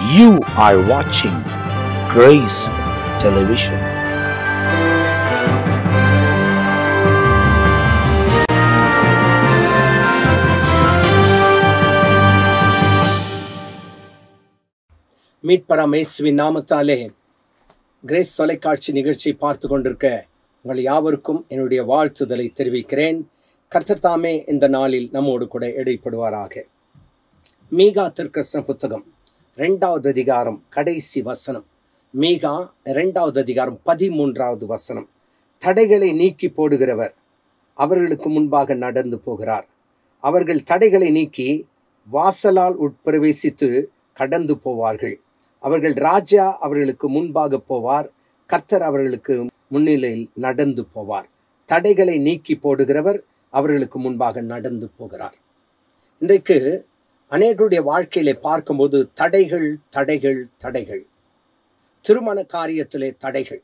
You are watching Grace Television. மீட்பராம் இயேசுவின் நாமத்தாலே grace தொலைக்காட்சி நிகழ்ச்சி பார்த்து கொண்டிருக்க உங்கள் யாவருக்கும் என்னுடைய வாழ்த்துதலை தெரிவிக்கிறேன் கர்த்தர் தாமே இந்த நாளில் நம்மோடு கூட இடைப்படுவாராக மீகா திருக்கசன புத்தகம் ரெண்டாவது அதிகாரம் கடைசி வசனம் மீகா இரண்டாவது அதிகாரம் பதிமூன்றாவது வசனம் தடைகளை நீக்கி போடுகிறவர் அவர்களுக்கு முன்பாக நடந்து போகிறார் அவர்கள் தடைகளை நீக்கி வாசலால் உட்பிரவேசித்து கடந்து போவார்கள் அவர்கள் ராஜா அவர்களுக்கு முன்பாக போவார் கர்த்தர் அவர்களுக்கு முன்னிலையில் நடந்து போவார் தடைகளை நீக்கி போடுகிறவர் அவர்களுக்கு முன்பாக நடந்து போகிறார் இன்றைக்கு அநேகருடைய வாழ்க்கையிலே பார்க்கும்போது தடைகள் தடைகள் தடைகள் திருமண காரியத்திலே தடைகள்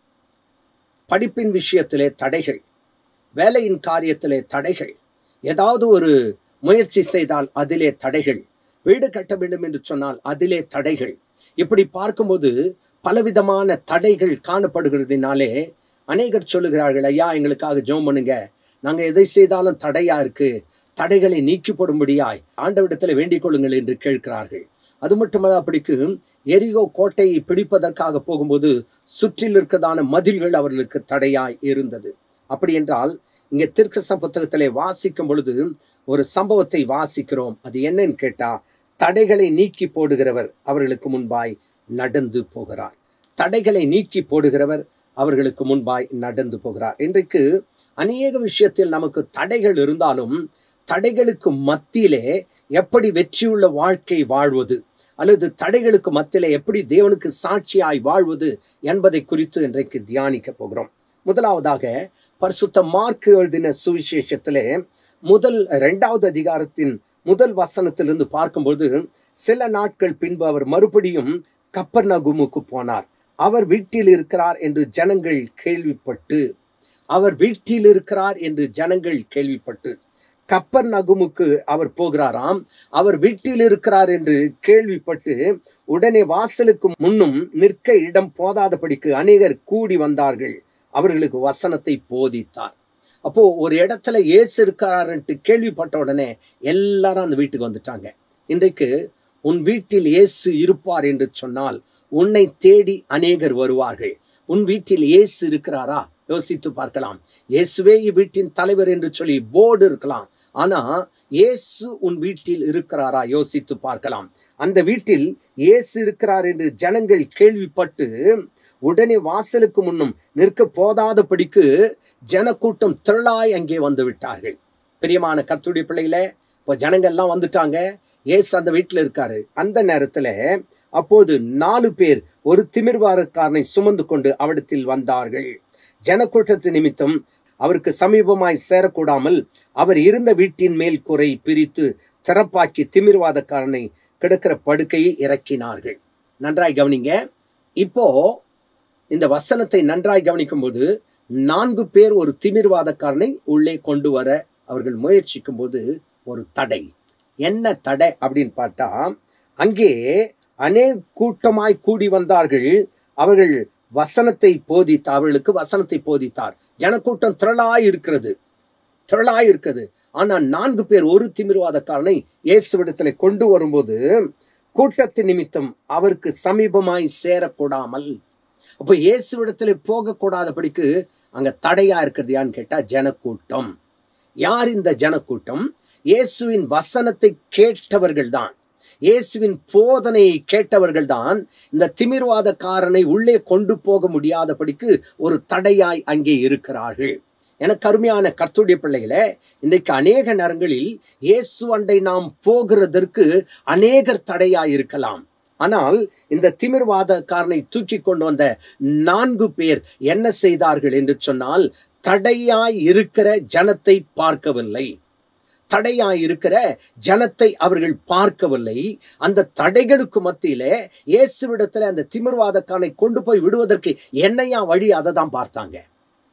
படிப்பின் விஷயத்திலே தடைகள் வேலையின் காரியத்திலே தடைகள் ஏதாவது ஒரு முயற்சி செய்தால் அதிலே தடைகள் வீடு கட்ட வேண்டும் என்று சொன்னால் அதிலே தடைகள் இப்படி பார்க்கும்போது பலவிதமான தடைகள் காணப்படுகிறதுனாலே அநேகர் சொல்லுகிறார்கள் ஐயா எங்களுக்காக ஜெபம் பண்ணுங்க நாங்க எதை செய்தாலும் தடையா இருக்கு தடைகளை நீக்கி போடும்படியாய் ஆண்டவிடத்துல வேண்டிக் கொள்ளுங்கள் என்று கேட்கிறார்கள் அது மட்டுமல்ல அப்படிக்கு எரிகோ கோட்டையை பிடிப்பதற்காக போகும்போது சுற்றில் இருக்கதான மதில்கள் அவர்களுக்கு தடையாய் இருந்தது அப்படி என்றால் இங்க திருக்கச புத்தகத்திலே வாசிக்கும் பொழுது ஒரு சம்பவத்தை வாசிக்கிறோம் அது என்னன்னு கேட்டா தடைகளை நீக்கி போடுகிறவர் அவர்களுக்கு முன்பாய் நடந்து போகிறார் தடைகளை நீக்கி போடுகிறவர் அவர்களுக்கு முன்பாய் நடந்து போகிறார் இன்றைக்கு அநேக விஷயத்தில் நமக்கு தடைகள் இருந்தாலும் தடைகளுக்கு மத்தியிலே எப்படி வெற்றியுள்ள வாழ்க்கை வாழ்வது அல்லது தடைகளுக்கு மத்தியிலே எப்படி தேவனுக்கு சாட்சியாய் வாழ்வது என்பதை குறித்து இன்றைக்கு தியானிக்க போகிறோம் முதலாவதாக பரிசுத்த மார்க் எழுதின சுவிசேஷத்திலே முதல் இரண்டாவது அதிகாரத்தின் முதல் வசனத்திலிருந்து பார்க்கும்போது சில நாட்கள் பின்பு அவர் மறுபடியும் கப்பர் நகுமுக்கு போனார் அவர் வீட்டில் இருக்கிறார் என்று ஜனங்கள் கேள்விப்பட்டு அவர் வீட்டில் இருக்கிறார் என்று ஜனங்கள் கேள்விப்பட்டு கப்பர் நகுமுக்கு அவர் போகிறாராம் அவர் வீட்டில் இருக்கிறார் என்று கேள்விப்பட்டு உடனே வாசலுக்கு முன்னும் நிற்க இடம் போதாதபடிக்கு அநேகர் கூடி வந்தார்கள் அவர்களுக்கு வசனத்தை போதித்தார் அப்போ ஒரு இடத்துல ஏசு இருக்காருன்ட்டு கேள்விப்பட்ட உடனே எல்லாரும் அந்த வீட்டுக்கு வந்துட்டாங்க இன்றைக்கு உன் வீட்டில் இயேசு இருப்பார் என்று சொன்னால் உன்னை தேடி அநேகர் வருவார்கள் உன் வீட்டில் இயேசு இருக்கிறாரா யோசித்து பார்க்கலாம் இயேசுவே இவ்வீட்டின் தலைவர் என்று சொல்லி போர்டு இருக்கலாம் ஆனா இயேசு உன் வீட்டில் இருக்கிறாரா யோசித்து பார்க்கலாம் அந்த வீட்டில் இயேசு இருக்கிறார் என்று ஜனங்கள் கேள்விப்பட்டு உடனே வாசலுக்கு முன்னும் நிற்க போதாதபடிக்கு ஜனக்கூட்டம் திரளாய் அங்கே வந்து விட்டார்கள் பிரியமான கத்துடைய பிள்ளைகளே இப்போ ஜனங்கள்லாம் வந்துட்டாங்க ஏசு அந்த வீட்டில் இருக்காரு அந்த நேரத்துல அப்போது நாலு பேர் ஒரு திமிர்வாரக்காரனை சுமந்து கொண்டு அவிடத்தில் வந்தார்கள் ஜனக்கூட்டத்து நிமித்தம் அவருக்கு சமீபமாய் சேரக்கூடாமல் அவர் இருந்த வீட்டின் மேல் குறை பிரித்து திறப்பாக்கி திமிர்வாதக்காரனை கிடக்கிற படுக்கையை இறக்கினார்கள் நன்றாய் கவனிங்க இப்போ இந்த வசனத்தை நன்றாய் கவனிக்கும் போது நான்கு பேர் ஒரு திமிர்வாதக்காரனை உள்ளே கொண்டு வர அவர்கள் முயற்சிக்கும் போது ஒரு தடை என்ன தடை அப்படின்னு பார்த்தா அங்கே அநேக கூட்டமாய் கூடி வந்தார்கள் அவர்கள் வசனத்தை போதித்த அவர்களுக்கு வசனத்தை போதித்தார் ஜனக்கூட்டம் திரளாய் இருக்கிறது திரளாய் இருக்கிறது ஆனா நான்கு பேர் ஒரு திமிர்வாதக்காரனை இயேசுவிடத்துல கொண்டு வரும்போது கூட்டத்து நிமித்தம் அவருக்கு சமீபமாய் சேரக்கூடாமல் அப்போ இயேசுவிடத்துல போகக்கூடாதபடிக்கு அங்க தடையா இருக்கிறது யான்னு கேட்டா ஜனக்கூட்டம் யார் இந்த ஜனக்கூட்டம் இயேசுவின் வசனத்தை கேட்டவர்கள் தான் இயேசுவின் போதனையை கேட்டவர்கள் தான் இந்த திமிர்வாதக்காரனை உள்ளே கொண்டு போக முடியாதபடிக்கு ஒரு தடையாய் அங்கே இருக்கிறார்கள் எனக்கு அருமையான கர்த்துடைய பிள்ளைகளே இன்றைக்கு அநேக நேரங்களில் இயேசு அண்டை நாம் போகிறதற்கு அநேகர் தடையாய் இருக்கலாம் ஆனால் இந்த திமிர்வாதக்காரனை தூக்கி கொண்டு வந்த நான்கு பேர் என்ன செய்தார்கள் என்று சொன்னால் தடையாய் இருக்கிற ஜனத்தை பார்க்கவில்லை தடையாய் இருக்கிற ஜனத்தை அவர்கள் பார்க்கவில்லை அந்த தடைகளுக்கு மத்தியில இயேசுவிடத்துல அந்த திமிர்வாதக்கானை கொண்டு போய் விடுவதற்கு என்னையா வழி அதை தான் பார்த்தாங்க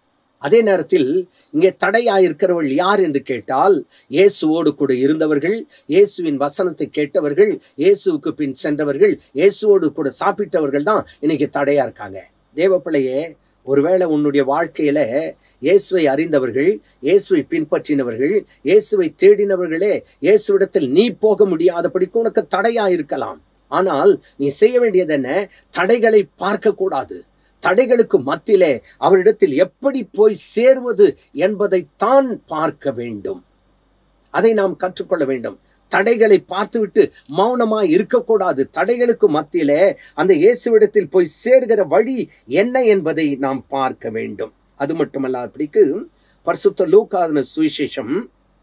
அதே நேரத்தில் இங்கே தடையாயிருக்கிறவள் யார் என்று கேட்டால் இயேசுவோடு கூட இருந்தவர்கள் இயேசுவின் வசனத்தை கேட்டவர்கள் இயேசுவுக்கு பின் சென்றவர்கள் இயேசுவோடு கூட சாப்பிட்டவர்கள் தான் இன்னைக்கு தடையா இருக்காங்க தேவப்பிள்ளையே ஒருவேளை உன்னுடைய வாழ்க்கையில இயேசுவை அறிந்தவர்கள் இயேசுவை பின்பற்றினவர்கள் இயேசுவை தேடினவர்களே இயேசுவிடத்தில் நீ போக முடியாதபடிக்கு உனக்கு தடையா இருக்கலாம் ஆனால் நீ செய்ய வேண்டியது என்ன தடைகளை பார்க்க கூடாது தடைகளுக்கு மத்தியிலே அவரிடத்தில் எப்படி போய் சேர்வது என்பதைத்தான் பார்க்க வேண்டும் அதை நாம் கற்றுக்கொள்ள வேண்டும் தடைகளை பார்த்துவிட்டு மௌனமாய் இருக்கக்கூடாது தடைகளுக்கு மத்தியிலே அந்த இயேசுவிடத்தில் போய் சேர்கிற வழி என்ன என்பதை நாம் பார்க்க வேண்டும் அது மட்டுமல்லாதபடிக்கு பரிசுத்த லூக்காதன சுவிசேஷம்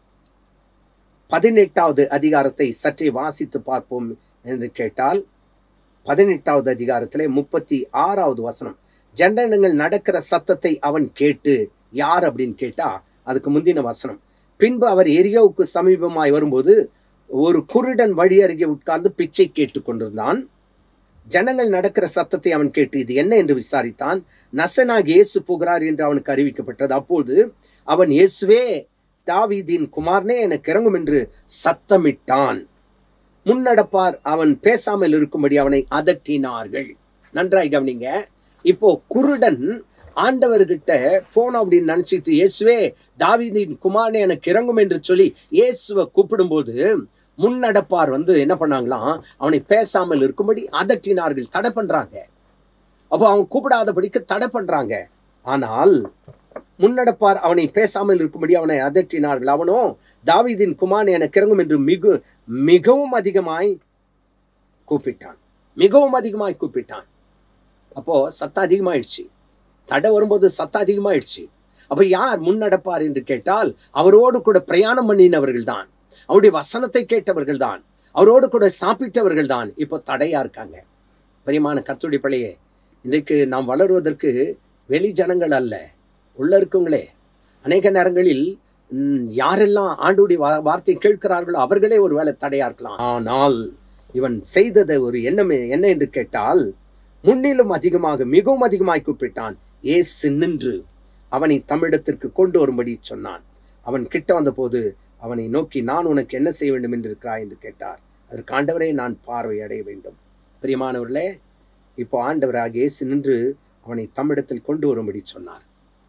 பதினெட்டாவது அதிகாரத்தை சற்றே வாசித்து பார்ப்போம் என்று கேட்டால் பதினெட்டாவது அதிகாரத்திலே முப்பத்தி ஆறாவது வசனம் ஜண்டனங்கள் நடக்கிற சத்தத்தை அவன் கேட்டு யார் அப்படின்னு கேட்டா அதுக்கு முந்தின வசனம் பின்பு அவர் எரியோவுக்கு சமீபமாய் வரும்போது ஒரு குருடன் வழி அருகே உட்கார்ந்து பிச்சை கேட்டுக் கொண்டிருந்தான் ஜனங்கள் நடக்கிற சத்தத்தை அவன் கேட்டு இது என்ன என்று விசாரித்தான் நசனாக இயேசு போகிறார் என்று அவனுக்கு அறிவிக்கப்பட்டது அப்போது அவன் இயேசுவே தாவீதின் குமாரனே எனக்கு இறங்கும் என்று சத்தமிட்டான் முன்னடப்பார் அவன் பேசாமல் இருக்கும்படி அவனை அதட்டினார்கள் நன்றாய் கவனிங்க இப்போ குருடன் ஆண்டவர்கிட்ட போனோம் அப்படின்னு நினைச்சிட்டு இயேசுவே தாவீதின் குமாரனே எனக்கு இறங்கும் என்று சொல்லி இயேசுவை கூப்பிடும்போது முன்னடப்பார் வந்து என்ன பண்ணாங்களாம் அவனை பேசாமல் இருக்கும்படி அதட்டினார்கள் தடை பண்றாங்க அப்போ அவன் கூப்பிடாதபடிக்கு தடை பண்றாங்க ஆனால் முன்னடப்பார் அவனை பேசாமல் இருக்கும்படி அவனை அதட்டினார்கள் அவனோ தாவீதின் குமாரன் எனக்கு இறங்கும் என்று மிகு மிகவும் அதிகமாய் கூப்பிட்டான் மிகவும் அதிகமாய் கூப்பிட்டான் அப்போ சத்தம் அதிகமாயிடுச்சு தடை வரும்போது சத்தம் அதிகமாயிடுச்சு அப்ப யார் முன்னடப்பார் என்று கேட்டால் அவரோடு கூட பிரயாணம் பண்ணினவர்கள் தான் அவருடைய வசனத்தை கேட்டவர்கள் தான் அவரோடு கூட சாப்பிட்டவர்கள் தான் இப்போ தடையா இருக்காங்க பிரியமான கர்த்துடைய பிள்ளையே இன்றைக்கு நாம் வளருவதற்கு வெளி ஜனங்கள் அல்ல உள்ள இருக்கவங்களே அநேக நேரங்களில் ம், யாரெல்லாம் ஆண்டுடைய வா- வார்த்தை கேட்கிறார்களோ அவர்களே ஒரு வேலை தடையா இருக்கலாம் ஆனால் இவன் செய்தது ஒரு எண்ணமே என்ன என்று கேட்டால் முன்னிலும் அதிகமாக மிகவும் அதிகமாய் கூப்பிட்டான் ஏசு நின்று அவனை தமிழத்திற்கு கொண்டு வரும்படி சொன்னான் அவன் கிட்ட வந்தபோது அவனை நோக்கி நான் உனக்கு என்ன செய்ய வேண்டும் என்று இருக்கிறாய் என்று கேட்டார் அதற்கு ஆண்டவரை நான் பார்வை அடைய வேண்டும் பிரியமானவர்களே இப்போ ஆண்டவராக இயேசு நின்று அவனை தமிழத்தில் கொண்டு வரும்படி சொன்னார்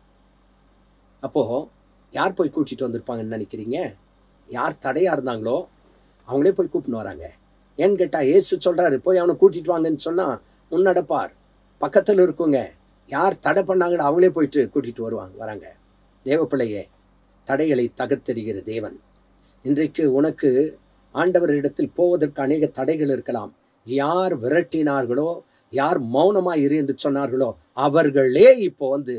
அப்போ யார் போய் கூட்டிட்டு வந்திருப்பாங்கன்னு நினைக்கிறீங்க யார் தடையா இருந்தாங்களோ அவங்களே போய் கூப்பிட்டு வராங்க ஏன்னு கேட்டா இயேசு சொல்றாரு போய் அவனை கூட்டிட்டு வாங்கன்னு சொன்னா முன்னடப்பார் பக்கத்தில் இருக்குங்க யார் தடை பண்ணாங்களோ அவங்களே போயிட்டு கூட்டிட்டு வருவாங்க வராங்க தேவ பிள்ளையே தடைகளை தகர்த்தெறிகிற தேவன் இன்றைக்கு உனக்கு ஆண்டவரிடத்தில் போவதற்கு அநேக தடைகள் இருக்கலாம் யார் விரட்டினார்களோ யார் மௌனமாய் இரு என்று சொன்னார்களோ அவர்களே இப்போ வந்து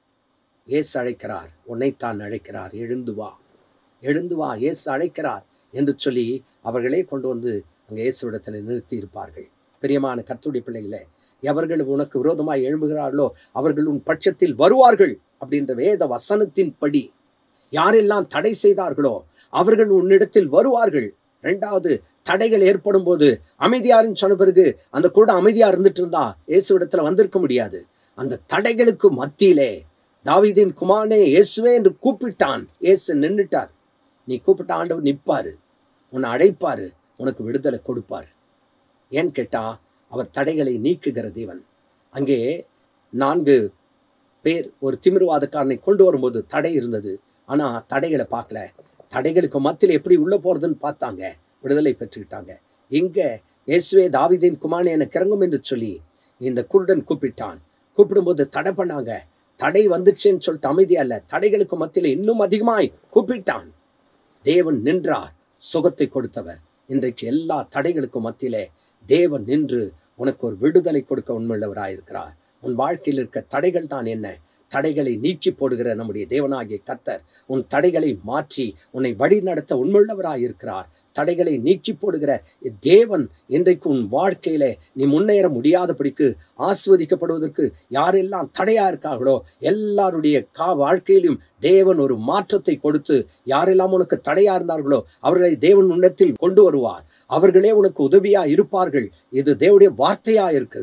இயேசு அழைக்கிறார் உன்னைத்தான் அழைக்கிறார் எழுந்து வா எழுந்து வா இயேசு அழைக்கிறார் என்று சொல்லி அவர்களே கொண்டு வந்து அங்கே இயேசுவிடத்தில் நிறுத்தி இருப்பார்கள் பிரியமான கர்த்தருடைய பிள்ளைகளே எவர்கள் உனக்கு விரோதமாய் எழும்புகிறார்களோ அவர்கள் உன் பட்சத்தில் வருவார்கள் அப்படின்ற வேத வசனத்தின்படி யாரெல்லாம் தடை செய்தார்களோ அவர்கள் உன்னிடத்தில் வருவார்கள் ரெண்டாவது தடைகள் ஏற்படும் போது அமைதியாருன்னு சொன்ன பிறகு அந்த கூட அமைதியா இருந்துட்டு இருந்தா இயேசுவிடத்துல வந்திருக்க முடியாது அந்த தடைகளுக்கு மத்தியிலே தாவீதின் குமாரனே இயேசுவே என்று கூப்பிட்டான் இயேசு நின்னுட்டார் நீ கூப்பிட்ட ஆண்டவர் நிப்பாரு உன்னை அழைப்பாரு உனக்கு விடுதலை கொடுப்பார் ஏன்னு கேட்டா அவர் தடைகளை நீக்குகிற தேவன் அங்கே நான்கு பேர் ஒரு திமிர்வாதக்காரனை கொண்டு வரும்போது தடை இருந்தது ஆனா தடைகளை பார்க்கல தடைகளுக்கு மத்தியில் எப்படி உள்ள போறதுன்னு பார்த்தாங்க விடுதலை பெற்றுக்கிட்டாங்க இங்க இயேசுவே தாவீதின் குமாரன் எனக்கு இறங்கும் என்று சொல்லி இந்த குருடன் கூப்பிட்டான் கூப்பிடும்போது தடை பண்ணாங்க தடை வந்துச்சுன்னு சொல்லிட்டு அமைதியா இல்ல தடைகளுக்கு மத்தியில் இன்னும் அதிகமாய் கூப்பிட்டான் தேவன் நின்றார் சுகத்தை கொடுத்தவர் இன்றைக்கு எல்லா தடைகளுக்கும் மத்தியிலே தேவன் நின்று உனக்கு ஒரு விடுதலை கொடுக்க உண்மையுள்ளவராயிருக்கிறார் உன் வாழ்க்கையில் இருக்க தடைகள் தான் என்ன தடைகளை நீக்கி போடுகிற நம்முடைய தேவனாகிய கர்த்தர் உன் தடைகளை மாற்றி உன்னை வழி நடத்த உண்மையுள்ளவராயிருக்கிறார் தடைகளை நீக்கி போடுகிற தேவன் இன்றைக்கு உன் வாழ்க்கையில நீ முன்னேற முடியாதபடிக்கு ஆஸ்வதிக்கப்படுவதற்கு யாரெல்லாம் தடையா இருக்கார்களோ எல்லாருடைய கா வாழ்க்கையிலும் தேவன் ஒரு மாற்றத்தை கொடுத்து யாரெல்லாம் உனக்கு தடையா இருந்தார்களோ அவர்களை தேவன் உன்னத்தில் கொண்டு வருவார் அவர்களே உனக்கு உதவியா இருப்பார்கள் இது தேவனுடைய வார்த்தையா இருக்கிறது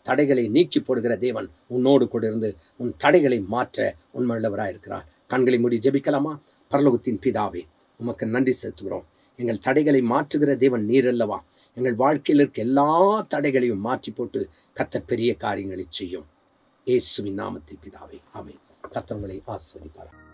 தடைகளை நீக்கி போடுகிற தேவன் உன்னோடு கூட இருந்து உன் தடைகளை மாற்ற உண்மையுள்ளவராக இருக்கிறார் கண்களை மூடி ஜெபிக்கலாமா பரலோகத்தின் பிதாவே உமக்கு நன்றி செலுத்துகிறோம் எங்கள் தடைகளை மாற்றுகிற தேவன் நீர் அல்லவா எங்கள் வாழ்க்கையில் இருக்க எல்லா தடைகளையும் மாற்றி போட்டு கர்த்தர் பெரிய காரியங்களை செய்யும் இயேசுவின் நாமத்தில் பிதாவே ஆமென் கர்த்தர் உங்களை ஆஸ்வதிப்பார்